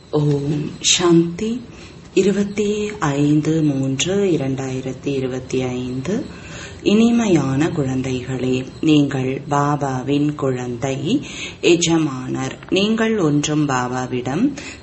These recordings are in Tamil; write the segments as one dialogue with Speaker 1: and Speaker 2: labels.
Speaker 1: ஓம் சாந்தி இருபத்தி ஐந்து மூன்று இரண்டாயிரத்தி இருபத்தி ஐந்து இனிமையான குழந்தைகளே நீங்கள் பாபாவின் குழந்தை எஜமானர் நீங்கள் ஒன்றும் பாபாவிடம்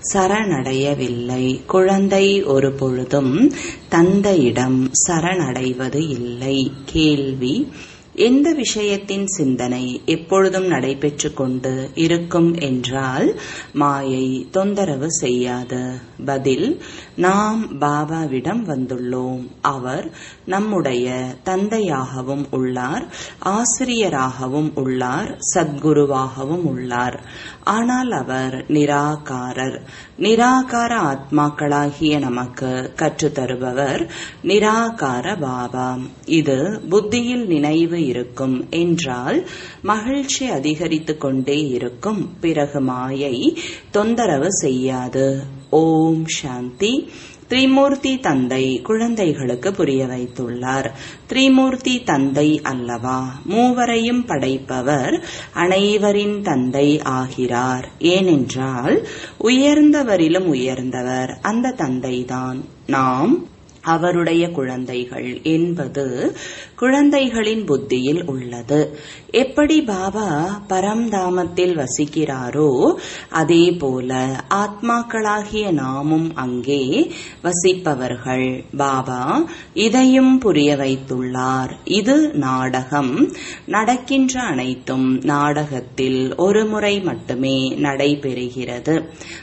Speaker 1: சரணடையவில்லை குழந்தை ஒரு பொழுதும் தந்தையிடம் சரணடைவது இல்லை கேள்வி எந்த விஷயத்தின் சிந்தனை எப்பொழுதும் நடைபெற்று கொண்டு இருக்கும் என்றால் மாயை தொந்தரவு செய்யாது பதில் நாம் பாபாவிடம் வந்துள்ளோம் அவர் நம்முடைய தந்தையாகவும் உள்ளார் ஆசிரியராகவும் உள்ளார் சத்குருவாகவும் உள்ளார் ஆனால் அவர் நிராகாரர் நிராகார ஆத்மாக்களாகிய நமக்கு கற்றுத்தருபவர் நிராகார பாபா இது புத்தியில் நினைவு இருக்கும் என்றால் மகிழ்ச்சி அதிகரித்துக் கொண்டே இருக்கும் பிறகு மாயை தொந்தரவு செய்யாது ஓம் சாந்தி திரிமூர்த்தி தந்தை குழந்தைகளுக்கு புரிய வைத்துள்ளார் திரிமூர்த்தி தந்தை அல்லவா மூவரையும் படைப்பவர் அனைவரின் தந்தை ஆகிறார் ஏனென்றால் உயர்ந்தவரிலும் உயர்ந்தவர் அந்த தந்தைதான் நாம் அவருடைய குழந்தைகள் என்பது குழந்தைகளின் புத்தியில் உள்ளது எப்படி பாபா பரம்தாமத்தில் வசிக்கிறாரோ அதே போல ஆத்மாக்களாகிய நாமும் அங்கே வசிப்பவர்கள் பாபா இதையும் புரிய வைத்துள்ளார் இது நாடகம் நடக்கின்ற அனைத்தும் நாடகத்தில் ஒரு முறை மட்டுமே நடைபெறுகிறது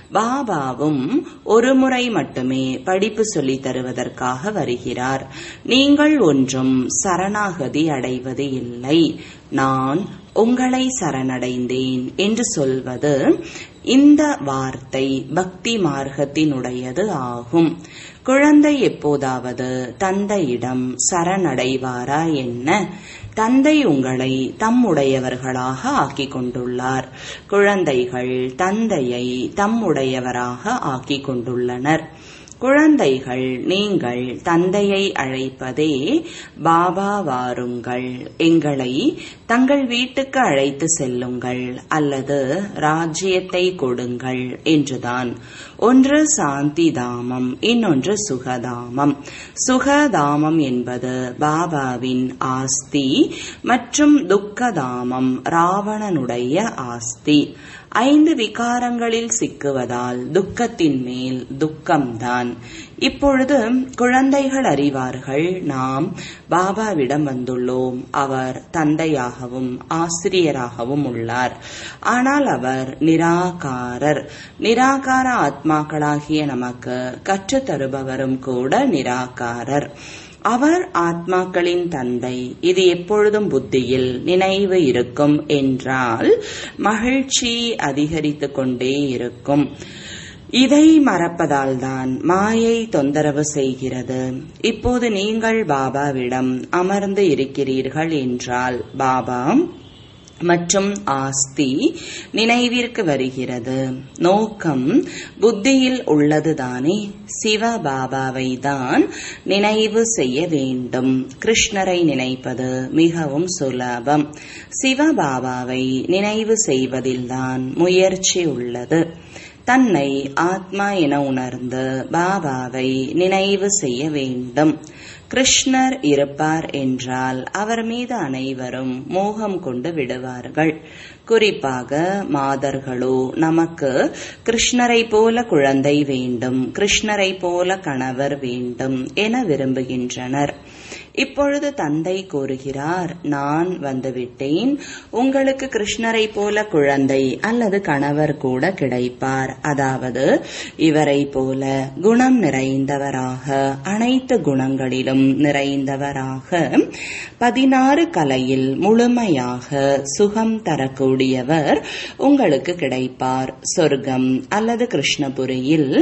Speaker 1: பாபாவும் ஒரு முறை மட்டுமே படிப்பு சொல்லித் தருவதற்காக வருகிறார் நீங்கள் ஒன்றும் சரணாகதி அடைவது இல்லை நான் உங்களை சரணடைந்தேன் என்று சொல்வது இந்த வார்த்தை பக்தி மார்க்கத்தினுடையது ஆகும் குழந்தை எப்போதாவது தந்தையிடம் சரணடைவாரா என்ன தந்தை உங்களை தம்முடையவர்களாக ஆக்கிக் கொண்டுள்ளார் குழந்தைகள் தந்தையை தம்முடையவராக ஆக்கிக் கொண்டுள்ளனர் குழந்தைகள் நீங்கள் தந்தையை அழைப்பதே பாபா வாருங்கள் எங்களை தங்கள் வீட்டுக்கு அழைத்து செல்லுங்கள் அல்லது ராஜ்யத்தை கொடுங்கள் என்றுதான் ஒன்று சாந்தி தாமம் இன்னொன்று சுகதாமம் சுகதாமம் என்பது பாபாவின் ஆஸ்தி மற்றும் துக்கதாமம் ராவணனுடைய ஆஸ்தி ஐந்து விகாரங்களில் சிக்குவதால் துக்கத்தின் மேல் துக்கம்தான் இப்பொழுது குழந்தைகள் அறிவார்கள் நாம் பாபாவிடம் வந்துள்ளோம் அவர் தந்தையாகவும் ஆசிரியராகவும் உள்ளார் ஆனால் அவர் நிராகாரர் நிராகார ஆத்மாக்களாகிய நமக்கு கற்றுத்தருபவரும் கூட நிராகாரர் அவர் ஆத்மாக்களின் தந்தை இது எப்பொழுதும் புத்தியில் நினைவு இருக்கும் என்றால் மகிழ்ச்சி அதிகரித்துக் கொண்டே இருக்கும் இதை மறப்பதால் தான் மாயை தொந்தரவு செய்கிறது இப்போது நீங்கள் பாபாவிடம் அமர்ந்து இருக்கிறீர்கள் என்றால் பாபா மற்றும் ஆஸ்தி நினைவிற்கு வருகிறது நோக்கம் புத்தியில் உள்ளதுதானே சிவ பாபாவை தான் நினைவு செய்ய வேண்டும் கிருஷ்ணரை நினைப்பது மிகவும் சுலபம் சிவ பாபாவை நினைவு செய்வதில்தான் முயற்சி உள்ளது தன்னை ஆத்மா என உணர்ந்து பாபாவை நினைவு செய்ய வேண்டும் கிருஷ்ணர் இருப்பார் என்றால் அவர் மீது அனைவரும் மோகம் கொண்டு விடுவார்கள் குறிப்பாக மாதர்களோ நமக்கு கிருஷ்ணரை போல குழந்தை வேண்டும் கிருஷ்ணரை போல கணவர் வேண்டும் என விரும்புகின்றனர் இப்பொழுது தந்தை கூறுகிறார் நான் வந்துவிட்டேன் உங்களுக்கு கிருஷ்ணரை போல குழந்தை அல்லது கணவர் கூட கிடைப்பார் அதாவது இவரை போல குணம் நிறைந்தவராக அனைத்து குணங்களிலும் நிறைந்தவராக பதினாறு கலையில் முழுமையாக சுகம் தரக்கூடியவர் உங்களுக்கு கிடைப்பார் சொர்க்கம் அல்லது கிருஷ்ணபுரியில்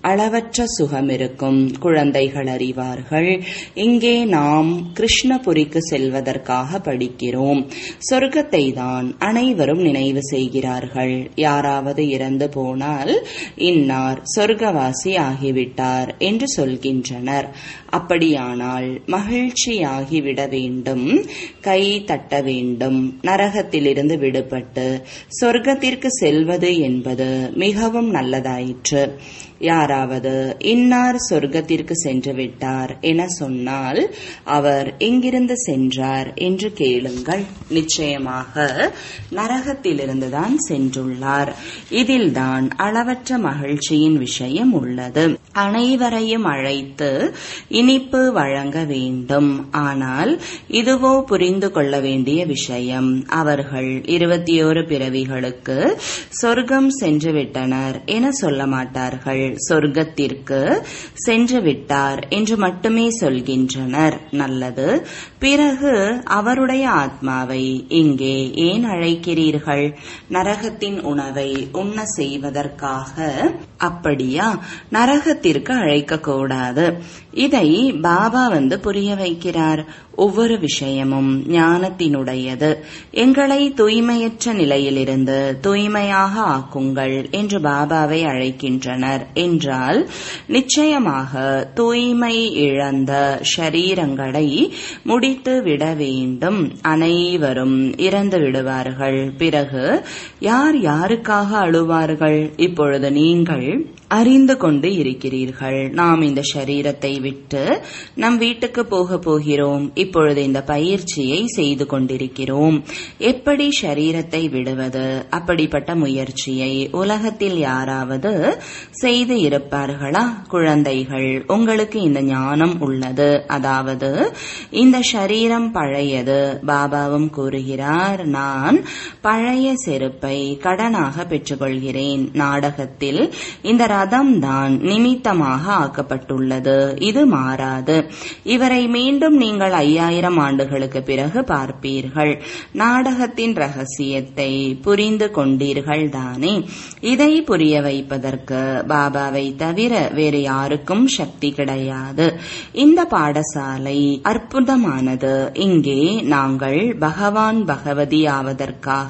Speaker 1: அளவற்ற சுகம் இருக்கும் குழந்தைகள் அறிவார்கள் இங்கே நாம் கிருஷ்ணபுரிக்கு செல்வதற்காக படிக்கிறோம் சொர்க்கத்தை தான் அனைவரும் நினைவு செய்கிறார்கள் யாராவது இறந்து போனால் இன்னார் சொர்க்கவாசி ஆகிவிட்டார் என்று சொல்கின்றனர் அப்படியானால் மகிழ்ச்சியாகிவிட வேண்டும் கை தட்ட வேண்டும் நரகத்திலிருந்து விடுபட்டு சொர்க்கத்திற்கு செல்வது என்பது மிகவும் நல்லதாயிற்று யாராவது இன்னார் சொர்க்கத்திற்கு சென்று விட்டார் என சொன்னால் அவர் எங்கிருந்து சென்றார் என்று கேளுங்கள் நிச்சயமாக நரகத்திலிருந்துதான் சென்றுள்ளார் இதில்தான் அளவற்ற மகிழ்ச்சியின் விஷயம் உள்ளது அனைவரையும் அழைத்து இனிப்பு வழங்க வேண்டும் ஆனால் இதுவோ புரிந்து கொள்ள வேண்டிய விஷயம் அவர்கள் இருபத்தி ஓரு பிறவிகளுக்கு சொர்க்கம் சென்று விட்டனர் என சொல்ல மாட்டார்கள் சொர்க்கத்திற்கு சென்று விட்டார் என்று மட்டுமே சொல்கின்றனர் நல்லது பிறகு அவருடைய ஆத்மாவை இங்கே ஏன் அழைக்கிறீர்கள் நரகத்தின் உணவை உண்ண செய்வதற்காக அப்படியா நரகத்திற்கு அழைக்கக்கூடாது இதை பாபா வந்து புரிய வைக்கிறார் ஒவ்வொரு விஷயமும் ஞானத்தினுடையது எங்களை தூய்மையற்ற நிலையிலிருந்து தூய்மையாக ஆக்குங்கள் என்று பாபாவை அழைக்கின்றனர் என்றால் நிச்சயமாக தூய்மை இழந்த ஷரீரங்களை முடித்து விட வேண்டும் அனைவரும் இறந்து விடுவார்கள் பிறகு யார் யாருக்காக அழுவார்கள் இப்பொழுது நீங்கள் அறிந்து கொண்டு இருக்கிறீர்கள் நாம் இந்த சரீரத்தை விட்டு நம் வீட்டுக்கு போக போகிறோம் இப்பொழுது இந்த பயிற்சியை செய்து கொண்டிருக்கிறோம் எப்படி சரீரத்தை விடுவது அப்படிப்பட்ட முயற்சியை உலகத்தில் யாராவது செய்து இருப்பார்களா குழந்தைகள் உங்களுக்கு இந்த ஞானம் உள்ளது அதாவது இந்த சரீரம் பழையது பாபாவும் கூறுகிறார் நான் பழைய செருப்பை கடனாக பெற்றுக்கொள்கிறேன் நாடகத்தில் இந்த ரதம் தான் நிமித்தமாக ஆக்கப்பட்டுள்ளது இது மாறாது இவரை மீண்டும் நீங்கள் ஐயாயிரம் ஆண்டுகளுக்கு பிறகு பார்ப்பீர்கள் நாடகத்தின் ரகசியத்தை புரிந்து கொண்டீர்கள் தானே இதை புரிய வைப்பதற்கு பாபாவை தவிர வேறு யாருக்கும் சக்தி கிடையாது இந்த பாடசாலை அற்புதமானது இங்கே நாங்கள் பகவான் பகவதி ஆவதற்காக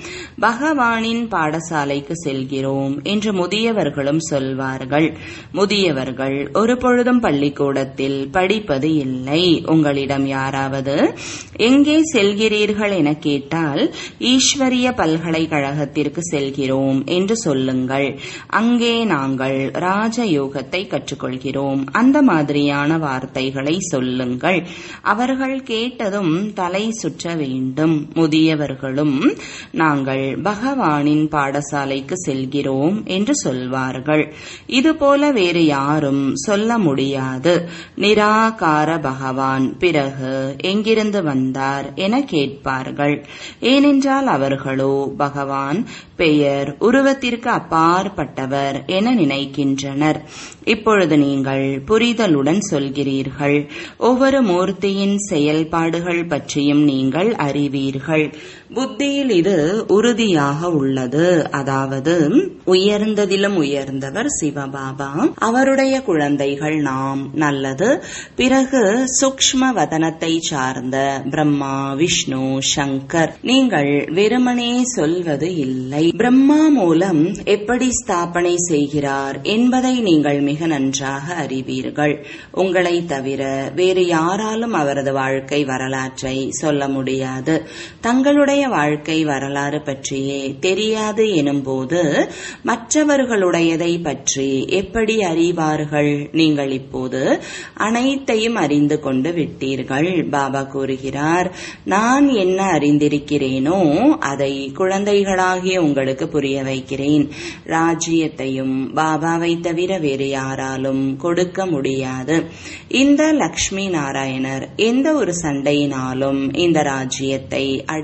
Speaker 1: பகவானின் பாடசாலைக்கு செல்கிறோம் என்று முதியவர்களும் சொல்வார்கள் முதியவர்கள் ஒரு பொழுதும் பள்ளிக்கூடத்தில் படிப்பது இல்லை உங்களிடம் யாராவது எங்கே செல்கிறீர்கள் என கேட்டால் ஈஸ்வரிய பல்கலைக்கழகத்திற்கு செல்கிறோம் என்று சொல்லுங்கள் அங்கே நாங்கள் ராஜயோகத்தை கற்றுக்கொள்கிறோம் அந்த மாதிரியான வார்த்தைகளை சொல்லுங்கள் அவர்கள் கேட்டதும் தலை சுற்ற வேண்டும் முதியவர்களும் நாங்கள் பகவானின் பாடசாலைக்கு செல்கிறோம் என்று சொல்வார்கள் இதுபோல வேறு யாரும் சொல்ல முடியாது நிராகார பகவான் பிறகு எங்கிருந்து வந்தார் என கேட்பார்கள் ஏனென்றால் அவர்களோ பகவான் பெயர் உருவத்திற்கு அப்பாற்பட்டவர் என நினைக்கின்றனர் இப்பொழுது நீங்கள் புரிதலுடன் சொல்கிறீர்கள் ஒவ்வொரு மூர்த்தியின் செயல்பாடுகள் பற்றியும் நீங்கள் அறிவீர்கள் புத்தியில் இது உறுதியாக உள்ளது அதாவது உயர்ந்ததிலும் உயர்ந்தவர் சிவபாபா அவருடைய குழந்தைகள் நாம் நல்லது பிறகு சூக்ஷ்ம வதனத்தை சார்ந்த பிரம்மா விஷ்ணு சங்கர் நீங்கள் வெறுமனே சொல்வது இல்லை பிரம்மா மூலம் எப்படி ஸ்தாபனை செய்கிறார் என்பதை நீங்கள் மிக நன்றாக அறிவீர்கள் உங்களை தவிர வேறு யாராலும் அவரது வாழ்க்கை வரலாற்றை சொல்ல முடியாது தங்களுடைய வாழ்க்கை வரலாறு பற்றியே தெரியாது எனும்போது மற்றவர்களுடையதை பற்றி எப்படி அறிவார்கள் நீங்கள் இப்போது அனைத்தையும் அறிந்து கொண்டு விட்டீர்கள் பாபா கூறுகிறார் நான் என்ன அறிந்திருக்கிறேனோ அதை குழந்தைகளாகிய உங்களுக்கு புரிய வைக்கிறேன் ராஜ்யத்தையும் பாபாவை தவிர வேறு யாராலும் கொடுக்க முடியாது இந்த லக்ஷ்மி நாராயணர் எந்த ஒரு சண்டையினாலும் இந்த ராஜ்யத்தை அடையவில்லை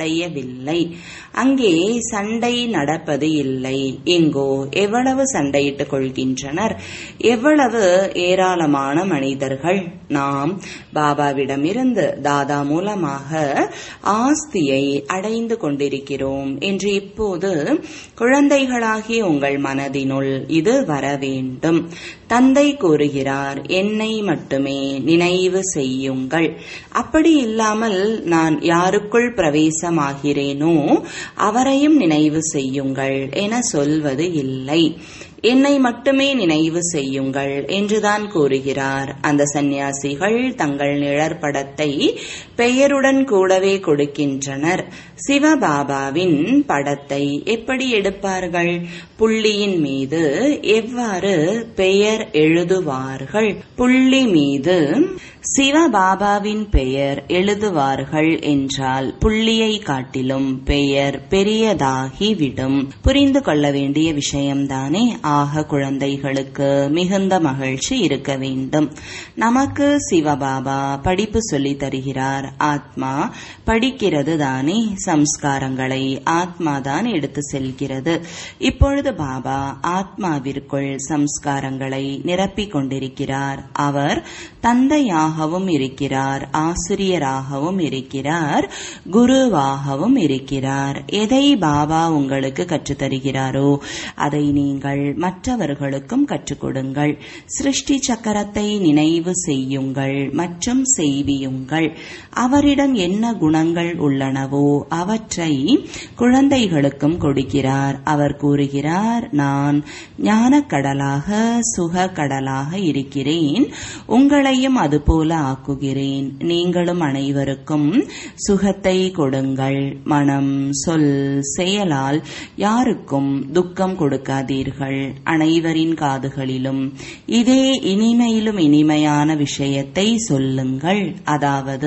Speaker 1: இல்லை அங்கே சண்டை நடப்பது இல்லை இங்கோ எவ்வளவு சண்டையிட்டுக் கொள்கின்றனர் எவ்வளவு ஏராளமான மனிதர்கள் நாம் பாபாவிடமிருந்து தாதா மூலமாக ஆஸ்தியை அடைந்து கொண்டிருக்கிறோம் என்று இப்போது குழந்தைகளாகிய உங்கள் மனதினுள் இது வர வேண்டும் தந்தை கூறுகிறார் என்னை மட்டுமே நினைவு செய்யுங்கள் அப்படி இல்லாமல் நான் யாருக்குள் பிரவேசமாகிறேனோ அவரையும் நினைவு செய்யுங்கள் என சொல்வது இல்லை என்னை மட்டுமே நினைவு செய்யுங்கள் என்றுதான் கூறுகிறார் அந்த சந்நியாசிகள் தங்கள் நிழற்படத்தை பெயருடன் கூடவே கொடுக்கின்றனர் சிவபாபாவின் படத்தை எப்படி எடுப்பார்கள் புள்ளியின் மீது எவ்வாறு பெயர் எழுதுவார்கள் புள்ளி மீது சிவபாபாவின் பெயர் எழுதுவார்கள் என்றால் புள்ளியை காட்டிலும் பெயர் பெரியதாகிவிடும் புரிந்து கொள்ள வேண்டிய விஷயம்தானே ஆக குழந்தைகளுக்கு மிகுந்த மகிழ்ச்சி இருக்க வேண்டும் நமக்கு சிவபாபா படிப்பு சொல்லி தருகிறார் ஆத்மா படிக்கிறது தானே சம்ஸ்காரங்களை ஆத்மா தான் எடுத்து செல்கிறது இப்பொழுது பாபா ஆத்மாவிற்குள் சம்ஸ்காரங்களை நிரப்பிக் கொண்டிருக்கிறார் அவர் தந்தையாகவும் இருக்கிறார் ஆசிரியராகவும் இருக்கிறார் குருவாகவும் இருக்கிறார் எதை பாபா உங்களுக்கு கற்றுத்தருகிறாரோ அதை நீங்கள் மற்றவர்களுக்கும் கற்றுக் கொடுங்கள் சிருஷ்டி சக்கரத்தை நினைவு செய்யுங்கள் மற்றும் செய்வியுங்கள் அவரிடம் என்ன குணங்கள் உள்ளனவோ அவற்றை குழந்தைகளுக்கும் கொடுக்கிறார் அவர் கூறுகிறார் நான் ஞானக்கடலாக சுக கடலாக இருக்கிறேன் உங்களையும் அதுபோல ஆக்குகிறேன் நீங்களும் அனைவருக்கும் சுகத்தை கொடுங்கள் மனம் சொல் செயலால் யாருக்கும் துக்கம் கொடுக்காதீர்கள் அனைவரின் காதுகளிலும் இதே இனிமையிலும் இனிமையான விஷயத்தை சொல்லுங்கள் அதாவது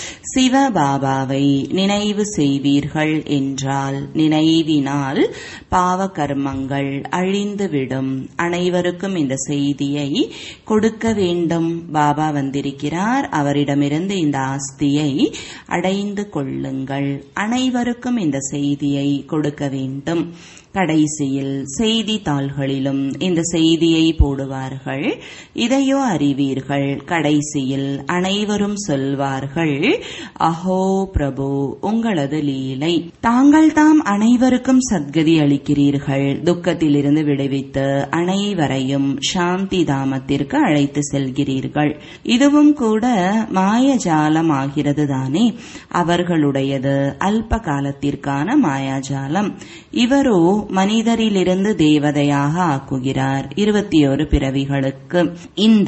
Speaker 1: சிவபாபாவை நினைவு செய்வீர்கள் என்றால் நினைவினால் பாவ கர்மங்கள் அழிந்துவிடும் அனைவருக்கும் இந்த செய்தியை கொடுக்க வேண்டும் பாபா வந்திருக்கிறார் அவரிடமிருந்து இந்த ஆஸ்தியை அடைந்து கொள்ளுங்கள் அனைவருக்கும் இந்த செய்தியை கொடுக்க வேண்டும் கடைசியில் செய்தித்தாள்களிலும் இந்த செய்தியை போடுவார்கள் இதையோ அறிவீர்கள் கடைசியில் அனைவரும் சொல்வார்கள் அஹோ பிரபு உங்களது லீலை தாங்கள் தாம் அனைவருக்கும் சத்கதி அளிக்கிறீர்கள் துக்கத்திலிருந்து விடுவித்து அனைவரையும் சாந்தி தாமத்திற்கு அழைத்து செல்கிறீர்கள் இதுவும் கூட மாயஜாலம் ஆகிறது தானே அவர்களுடையது அல்ப காலத்திற்கான மாயாஜாலம் இவரோ மனிதரிலிருந்து தேவதையாக ஆக்குகிறார் இருபத்தி ஒரு பிறவிகளுக்கு இந்த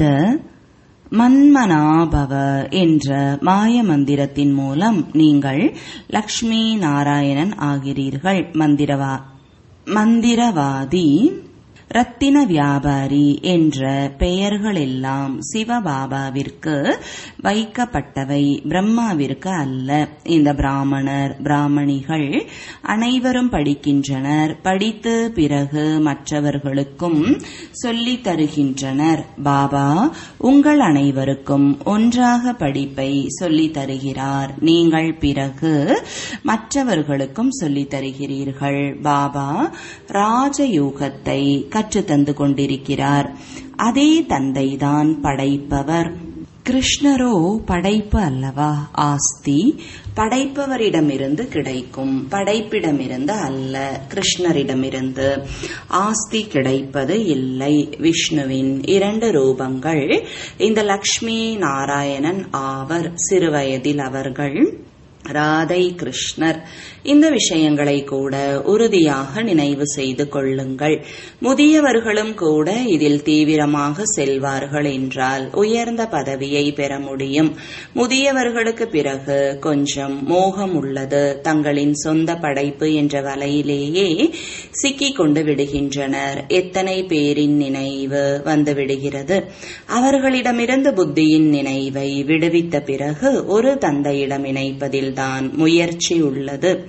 Speaker 1: மன்மனாபவ என்ற மாய மந்திரத்தின் மூலம் நீங்கள் லக்ஷ்மி நாராயணன் ஆகிறீர்கள் மந்திரவா மந்திரவாதி ரத்தின வியாபாரி என்ற பெயர்கள் எல்லாம் சிவபாபாவிற்கு வைக்கப்பட்டவை பிரம்மாவிற்கு அல்ல இந்த பிராமணர் பிராமணிகள் அனைவரும் படிக்கின்றனர் படித்து பிறகு மற்றவர்களுக்கும் சொல்லித் தருகின்றனர் பாபா உங்கள் அனைவருக்கும் ஒன்றாக படிப்பை சொல்லித் தருகிறார் நீங்கள் பிறகு மற்றவர்களுக்கும் சொல்லித் தருகிறீர்கள் பாபா ராஜயோகத்தை கற்றுத்தந்து கொண்டிருக்கிறார் அதே தந்தைதான் படைப்பவர் கிருஷ்ணரோ படைப்பு அல்லவா ஆஸ்தி படைப்பவரிடமிருந்து கிடைக்கும் படைப்பிடமிருந்து அல்ல கிருஷ்ணரிடமிருந்து ஆஸ்தி கிடைப்பது இல்லை விஷ்ணுவின் இரண்டு ரூபங்கள் இந்த லக்ஷ்மி நாராயணன் ஆவர் சிறுவயதில் அவர்கள் ராதை கிருஷ்ணர் இந்த விஷயங்களை கூட உறுதியாக நினைவு செய்து கொள்ளுங்கள் முதியவர்களும் கூட இதில் தீவிரமாக செல்வார்கள் என்றால் உயர்ந்த பதவியை பெற முடியும் முதியவர்களுக்கு பிறகு கொஞ்சம் மோகம் உள்ளது தங்களின் சொந்த படைப்பு என்ற வலையிலேயே சிக்கிக் கொண்டு விடுகின்றனர் எத்தனை பேரின் நினைவு வந்து விடுகிறது அவர்களிடமிருந்து புத்தியின் நினைவை விடுவித்த பிறகு ஒரு தந்தையிடம் இணைப்பதில்தான் முயற்சி உள்ளது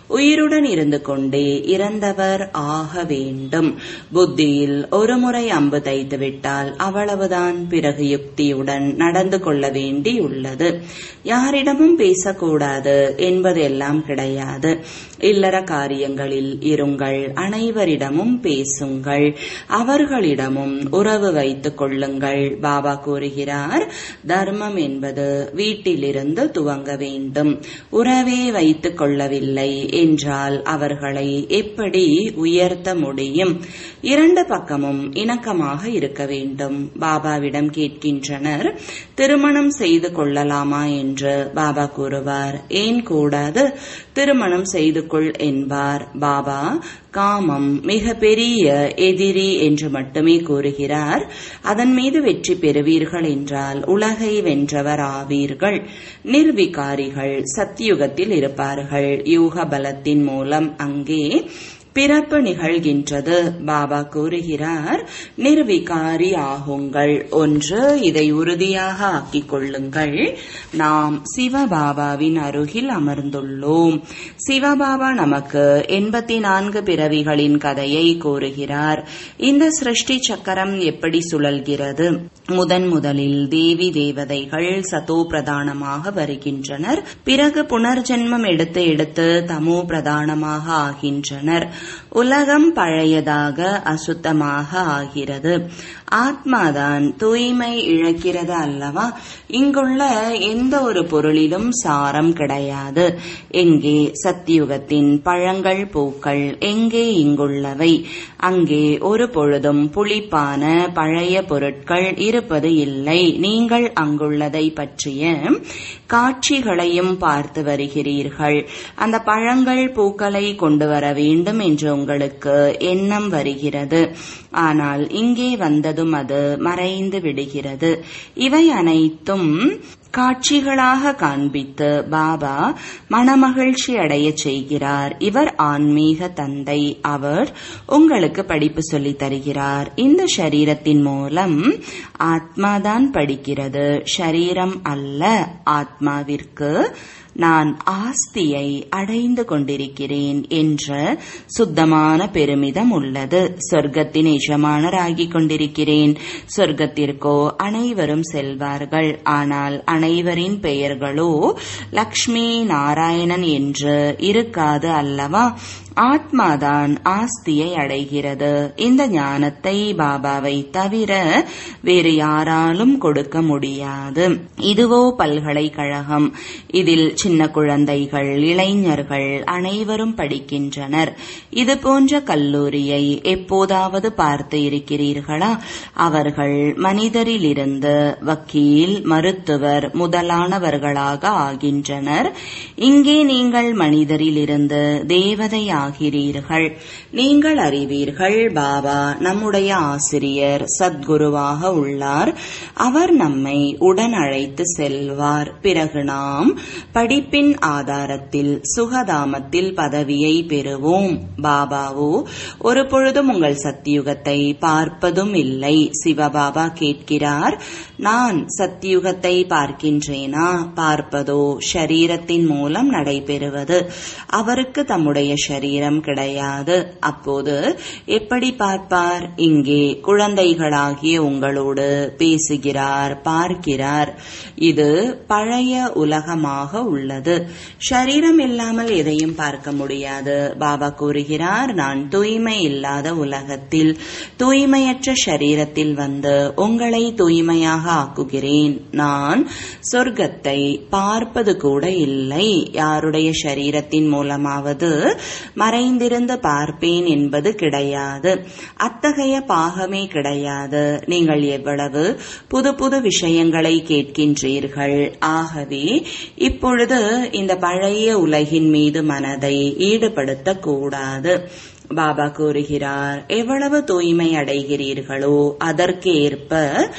Speaker 1: உயிருடன் இருந்து கொண்டே இறந்தவர் ஆக வேண்டும் புத்தியில் ஒருமுறை அம்பு தைத்து விட்டால் அவ்வளவுதான் பிறகு யுக்தியுடன் நடந்து கொள்ள வேண்டியுள்ளது யாரிடமும் பேசக்கூடாது என்பதெல்லாம் கிடையாது இல்லற காரியங்களில் இருங்கள் அனைவரிடமும் பேசுங்கள் அவர்களிடமும் உறவு வைத்துக் கொள்ளுங்கள் பாபா கூறுகிறார் தர்மம் என்பது வீட்டிலிருந்து துவங்க வேண்டும் உறவே வைத்துக் கொள்ளவில்லை என்றால் அவர்களை எப்படி உயர்த்த முடியும் இரண்டு பக்கமும் இணக்கமாக இருக்க வேண்டும் பாபாவிடம் கேட்கின்றனர் திருமணம் செய்து கொள்ளலாமா என்று பாபா கூறுவார் ஏன் கூடாது திருமணம் செய்து கொள் என்பார் பாபா காமம் மிக பெரிய எதிரி என்று மட்டுமே கூறுகிறார் அதன் மீது வெற்றி பெறுவீர்கள் என்றால் உலகை வென்றவர் ஆவீர்கள் நிர்விகாரிகள் சத்தியுகத்தில் இருப்பார்கள் யூக பலத்தின் மூலம் அங்கே பிறப்பு நிகழ்கின்றது பாபா கூறுகிறார் நிர்விகாரி ஆகுங்கள் ஒன்று இதை உறுதியாக ஆக்கிக் கொள்ளுங்கள் நாம் சிவபாபாவின் அருகில் அமர்ந்துள்ளோம் சிவபாபா நமக்கு எண்பத்தி நான்கு பிறவிகளின் கதையை கூறுகிறார் இந்த சிருஷ்டி சக்கரம் எப்படி சுழல்கிறது முதன் முதலில் தேவி தேவதைகள் சதோ பிரதானமாக வருகின்றனர் பிறகு புனர்ஜென்மம் எடுத்து எடுத்து தமோ பிரதானமாக ஆகின்றனர் உலகம் பழையதாக அசுத்தமாக ஆகிறது ஆத்மாதான் தூய்மை இழக்கிறது அல்லவா இங்குள்ள எந்த ஒரு பொருளிலும் சாரம் கிடையாது எங்கே சத்தியுகத்தின் பழங்கள் பூக்கள் எங்கே இங்குள்ளவை அங்கே ஒரு பொழுதும் புளிப்பான பழைய பொருட்கள் இருப்பது இல்லை நீங்கள் அங்குள்ளதை பற்றிய காட்சிகளையும் பார்த்து வருகிறீர்கள் அந்த பழங்கள் பூக்களை கொண்டு வர வேண்டும் என்று உங்களுக்கு எண்ணம் வருகிறது ஆனால் இங்கே வந்ததும் அது மறைந்து விடுகிறது இவை அனைத்தும் காட்சிகளாக காண்பித்து பாபா மனமகிழ்ச்சி அடைய செய்கிறார் இவர் ஆன்மீக தந்தை அவர் உங்களுக்கு படிப்பு சொல்லி தருகிறார் இந்த சரீரத்தின் மூலம் ஆத்மாதான் படிக்கிறது ஷரீரம் அல்ல ஆத்மாவிற்கு நான் ஆஸ்தியை அடைந்து கொண்டிருக்கிறேன் என்ற சுத்தமான பெருமிதம் உள்ளது சொர்க்கத்தின் எஜமானராகிக் கொண்டிருக்கிறேன் சொர்க்கத்திற்கோ அனைவரும் செல்வார்கள் ஆனால் அனைவரின் பெயர்களோ லக்ஷ்மி நாராயணன் என்று இருக்காது அல்லவா ஆத்மாதான் ஆஸ்தியை அடைகிறது இந்த ஞானத்தை பாபாவை தவிர வேறு யாராலும் கொடுக்க முடியாது இதுவோ பல்கலைக்கழகம் இதில் சின்ன குழந்தைகள் இளைஞர்கள் அனைவரும் படிக்கின்றனர் இது போன்ற கல்லூரியை எப்போதாவது பார்த்து இருக்கிறீர்களா அவர்கள் மனிதரிலிருந்து வக்கீல் மருத்துவர் முதலானவர்களாக ஆகின்றனர் இங்கே நீங்கள் மனிதரிலிருந்து தேவதை ஆகிறீர்கள் நீங்கள் அறிவீர்கள் பாபா நம்முடைய ஆசிரியர் சத்குருவாக உள்ளார் அவர் நம்மை உடன் அழைத்து செல்வார் பிறகு நாம் படிப்பின் ஆதாரத்தில் சுகதாமத்தில் பதவியை பெறுவோம் பாபாவோ ஒரு பொழுதும் உங்கள் சத்தியுகத்தை பார்ப்பதும் இல்லை சிவபாபா கேட்கிறார் நான் சத்தியுகத்தை பார்க்கின்றேனா பார்ப்பதோ ஷரீரத்தின் மூலம் நடைபெறுவது அவருக்கு தம்முடைய ஷரீரம் கிடையாது அப்போது எப்படி பார்ப்பார் இங்கே குழந்தைகளாகிய உங்களோடு பேசுகிறார் பார்க்கிறார் இது பழைய உலகமாக உள்ளது ஷரீரம் இல்லாமல் எதையும் பார்க்க முடியாது பாபா கூறுகிறார் நான் தூய்மை இல்லாத உலகத்தில் தூய்மையற்ற ஷரீரத்தில் வந்து உங்களை தூய்மையாக ஆக்குகிறேன் நான் சொர்க்கத்தை பார்ப்பது கூட இல்லை யாருடைய ஷரீரத்தின் மூலமாவது மறைந்திருந்து பார்ப்பேன் என்பது கிடையாது அத்தகைய பாகமே கிடையாது நீங்கள் எவ்வளவு புது புது விஷயங்களை கேட்கின்றீர்கள் ஆகவே இப்பொழுது இந்த பழைய உலகின் மீது மனதை ஈடுபடுத்தக்கூடாது பாபா கூறுகிறார் எவ்வளவு தூய்மை அடைகிறீர்களோ அதற்கு ஏற்ப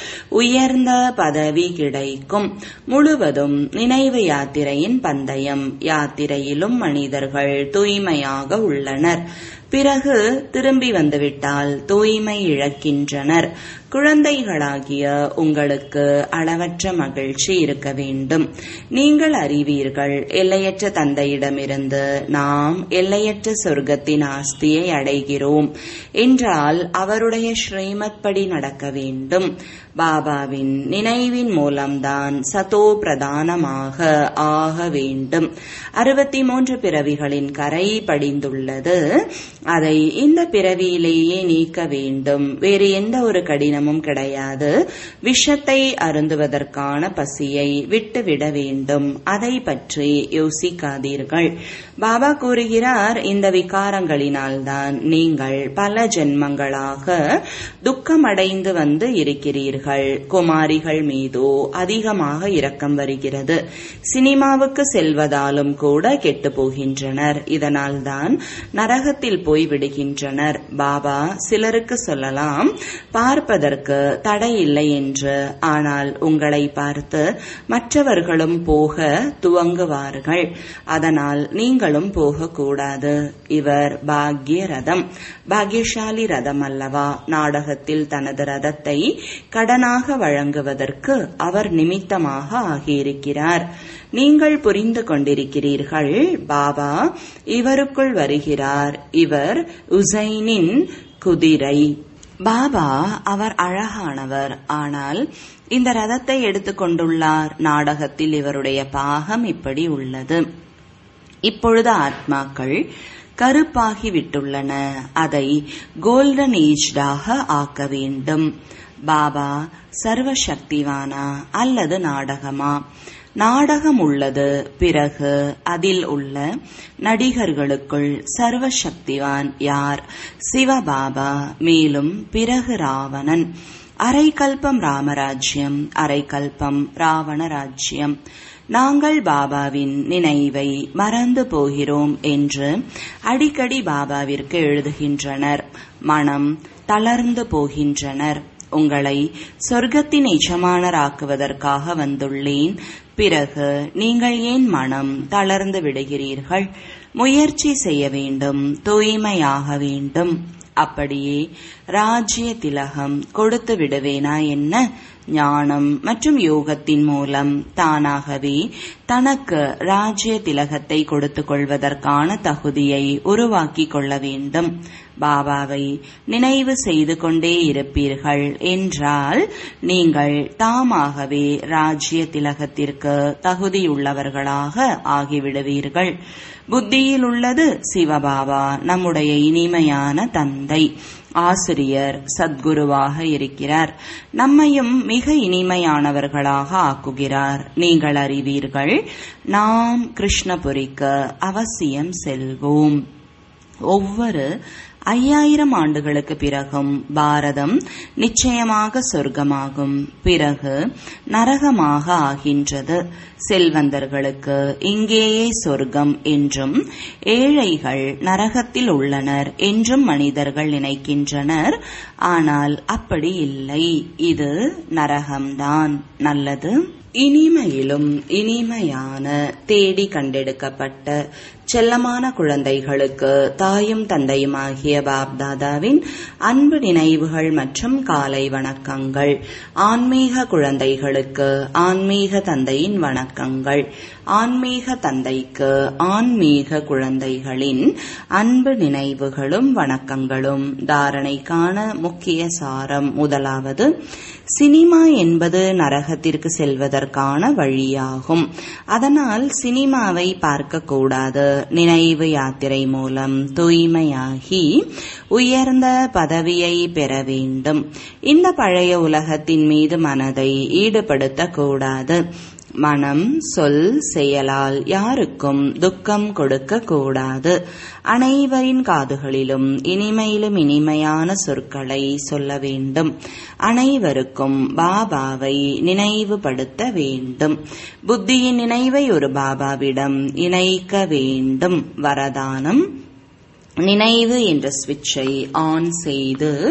Speaker 1: உயர்ந்த பதவி கிடைக்கும் முழுவதும் நினைவு யாத்திரையின் பந்தயம் யாத்திரையிலும் மனிதர்கள் தூய்மையாக உள்ளனர் பிறகு திரும்பி வந்துவிட்டால் தூய்மை இழக்கின்றனர் குழந்தைகளாகிய உங்களுக்கு அளவற்ற மகிழ்ச்சி இருக்க வேண்டும் நீங்கள் அறிவீர்கள் எல்லையற்ற தந்தையிடமிருந்து நாம் எல்லையற்ற சொர்க்கத்தின் ஆஸ்தியை அடைகிறோம் என்றால் அவருடைய ஸ்ரீமத் படி நடக்க வேண்டும் பாபாவின் நினைவின் மூலம்தான் சதோ பிரதானமாக ஆக வேண்டும் அறுபத்தி மூன்று பிறவிகளின் கரை படிந்துள்ளது அதை இந்த பிறவியிலேயே நீக்க வேண்டும் வேறு எந்த ஒரு கடினமும் கிடையாது விஷத்தை அருந்துவதற்கான பசியை விட்டுவிட வேண்டும் அதை பற்றி யோசிக்காதீர்கள் பாபா கூறுகிறார் இந்த விகாரங்களினால்தான் நீங்கள் பல ஜென்மங்களாக துக்கமடைந்து வந்து இருக்கிறீர்கள் குமாரிகள் மீதோ அதிகமாக இரக்கம் வருகிறது சினிமாவுக்கு செல்வதாலும் கூட கெட்டு போகின்றனர் இதனால்தான் நரகத்தில் போய் விடுகின்றனர் பாபா சிலருக்கு சொல்லலாம் பார்ப்பதற்கு தடை இல்லை என்று ஆனால் உங்களை பார்த்து மற்றவர்களும் போக துவங்குவார்கள் அதனால் நீங்களும் போகக்கூடாது இவர் பாக்ய ரதம் பாக்யசாலி ரதம் அல்லவா நாடகத்தில் தனது ரதத்தை கடனாக வழங்குவதற்கு அவர் நிமித்தமாக ஆகியிருக்கிறார் நீங்கள் புரிந்து கொண்டிருக்கிறீர்கள் பாபா இவருக்குள் வருகிறார் இவர் உசைனின் குதிரை பாபா அவர் அழகானவர் ஆனால் இந்த ரதத்தை எடுத்துக்கொண்டுள்ளார் நாடகத்தில் இவருடைய பாகம் இப்படி உள்ளது இப்பொழுது ஆத்மாக்கள் கருப்பாகி விட்டுள்ளன அதை கோல்டன் ஏஜ்டாக ஆக்க வேண்டும் பாபா சர்வசக்திவானா அல்லது நாடகமா நாடகம் உள்ளது பிறகு அதில் உள்ள நடிகர்களுக்குள் சர்வசக்திவான் யார் சிவபாபா மேலும் பிறகு ராவணன் அரைக்கல்பம் ராமராஜ்யம் அரைக்கல்பம் ராவண ராஜ்யம் நாங்கள் பாபாவின் நினைவை மறந்து போகிறோம் என்று அடிக்கடி பாபாவிற்கு எழுதுகின்றனர் மனம் தளர்ந்து போகின்றனர் உங்களை சொர்க்கத்தின் எஜமானராக்குவதற்காக வந்துள்ளேன் பிறகு நீங்கள் ஏன் மனம் தளர்ந்து விடுகிறீர்கள் முயற்சி செய்ய வேண்டும் தூய்மையாக வேண்டும் அப்படியே ராஜ்ய திலகம் கொடுத்து விடுவேனா என்ன ஞானம் மற்றும் யோகத்தின் மூலம் தானாகவே தனக்கு ராஜ்ய திலகத்தை கொடுத்துக் கொள்வதற்கான தகுதியை உருவாக்கிக் கொள்ள வேண்டும் பாபாவை நினைவு செய்து கொண்டே இருப்பீர்கள் என்றால் நீங்கள் தாமாகவே ராஜ்ய திலகத்திற்கு தகுதியுள்ளவர்களாக ஆகிவிடுவீர்கள் புத்தியில் உள்ளது சிவபாபா நம்முடைய இனிமையான தந்தை ஆசிரியர் சத்குருவாக இருக்கிறார் நம்மையும் மிக இனிமையானவர்களாக ஆக்குகிறார் நீங்கள் அறிவீர்கள் நாம் கிருஷ்ணபுரிக்கு அவசியம் செல்வோம் ஒவ்வொரு ஐயாயிரம் ஆண்டுகளுக்கு பிறகும் பாரதம் நிச்சயமாக சொர்க்கமாகும் பிறகு நரகமாக ஆகின்றது செல்வந்தர்களுக்கு இங்கேயே சொர்க்கம் என்றும் ஏழைகள் நரகத்தில் உள்ளனர் என்றும் மனிதர்கள் நினைக்கின்றனர் ஆனால் அப்படி இல்லை இது நரகம்தான் நல்லது இனிமையிலும் இனிமையான தேடி கண்டெடுக்கப்பட்ட செல்லமான குழந்தைகளுக்கு தாயும் தந்தையுமாகிய பாப்தாதாவின் அன்பு நினைவுகள் மற்றும் காலை வணக்கங்கள் ஆன்மீக குழந்தைகளுக்கு ஆன்மீக தந்தையின் வணக்கங்கள் ஆன்மீக தந்தைக்கு ஆன்மீக குழந்தைகளின் அன்பு நினைவுகளும் வணக்கங்களும் தாரணைக்கான முக்கிய சாரம் முதலாவது சினிமா என்பது நரகத்திற்கு செல்வதற்கான வழியாகும் அதனால் சினிமாவை பார்க்கக்கூடாது நினைவு யாத்திரை மூலம் தூய்மையாகி உயர்ந்த பதவியை பெற வேண்டும் இந்த பழைய உலகத்தின் மீது மனதை ஈடுபடுத்தக்கூடாது மனம் சொல் செயலால் யாருக்கும் துக்கம் கொடுக்க கூடாது அனைவரின் காதுகளிலும் இனிமையிலும் இனிமையான சொற்களை சொல்ல வேண்டும் அனைவருக்கும் பாபாவை நினைவுபடுத்த வேண்டும் புத்தியின் நினைவை ஒரு பாபாவிடம் இணைக்க வேண்டும் வரதானம் நினைவு என்ற சுவிட்சை ஆன் செய்து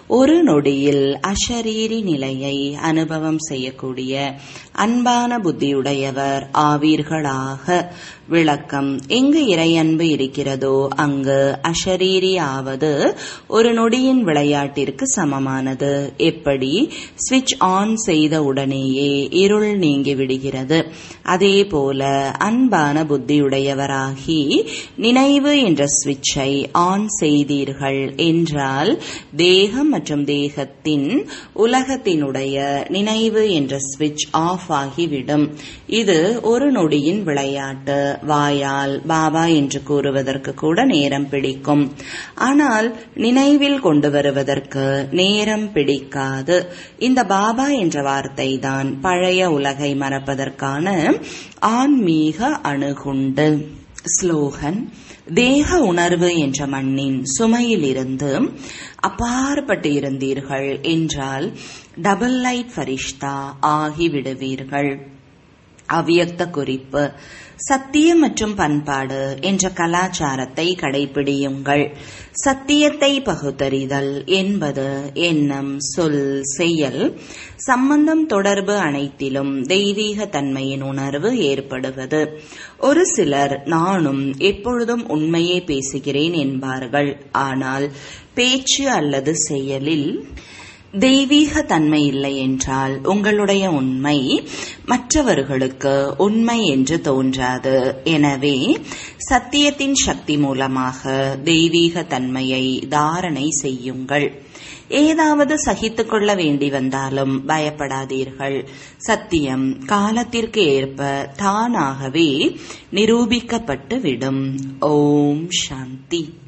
Speaker 1: ஒரு நொடியில் அஷரீரி நிலையை அனுபவம் செய்யக்கூடிய அன்பான புத்தியுடையவர் ஆவீர்களாக விளக்கம் எங்கு இறையன்பு இருக்கிறதோ அங்கு அஷரீரி ஆவது ஒரு நொடியின் விளையாட்டிற்கு சமமானது எப்படி சுவிட்ச் ஆன் செய்த உடனேயே இருள் நீங்கி விடுகிறது அதே போல அன்பான புத்தியுடையவராகி நினைவு என்ற சுவிட்சை ஆன் செய்தீர்கள் என்றால் தேகம் மற்றும் தேகத்தின் உலகத்தினுடைய நினைவு என்ற சுவிட்ச் ஆஃப் ஆகிவிடும் இது ஒரு நொடியின் விளையாட்டு வாயால் பாபா என்று கூறுவதற்கு கூட நேரம் பிடிக்கும் ஆனால் நினைவில் கொண்டு வருவதற்கு நேரம் பிடிக்காது இந்த பாபா என்ற வார்த்தை தான் பழைய உலகை மறப்பதற்கான ஆன்மீக அணுகுண்டு ஸ்லோகன் தேக உணர்வு என்ற மண்ணின் சுமையிலிருந்து அப்பாற்பட்டு இருந்தீர்கள் என்றால் டபுள் லைட் ஃபரிஷ்தா ஆகிவிடுவீர்கள் அவ்வியக்த குறிப்பு சத்தியம் மற்றும் பண்பாடு என்ற கலாச்சாரத்தை கடைபிடியுங்கள் சத்தியத்தை பகுத்தறிதல் என்பது எண்ணம் சொல் செயல் சம்பந்தம் தொடர்பு அனைத்திலும் தெய்வீக தன்மையின் உணர்வு ஏற்படுவது ஒரு சிலர் நானும் எப்பொழுதும் உண்மையே பேசுகிறேன் என்பார்கள் ஆனால் பேச்சு அல்லது செயலில் தெய்வீக தன்மை இல்லை என்றால் உங்களுடைய உண்மை மற்றவர்களுக்கு உண்மை என்று தோன்றாது எனவே சத்தியத்தின் சக்தி மூலமாக தெய்வீக தன்மையை தாரணை செய்யுங்கள் ஏதாவது சகித்துக் கொள்ள வேண்டி வந்தாலும் பயப்படாதீர்கள் சத்தியம் காலத்திற்கு ஏற்ப தானாகவே நிரூபிக்கப்பட்டு விடும் ஓம் சாந்தி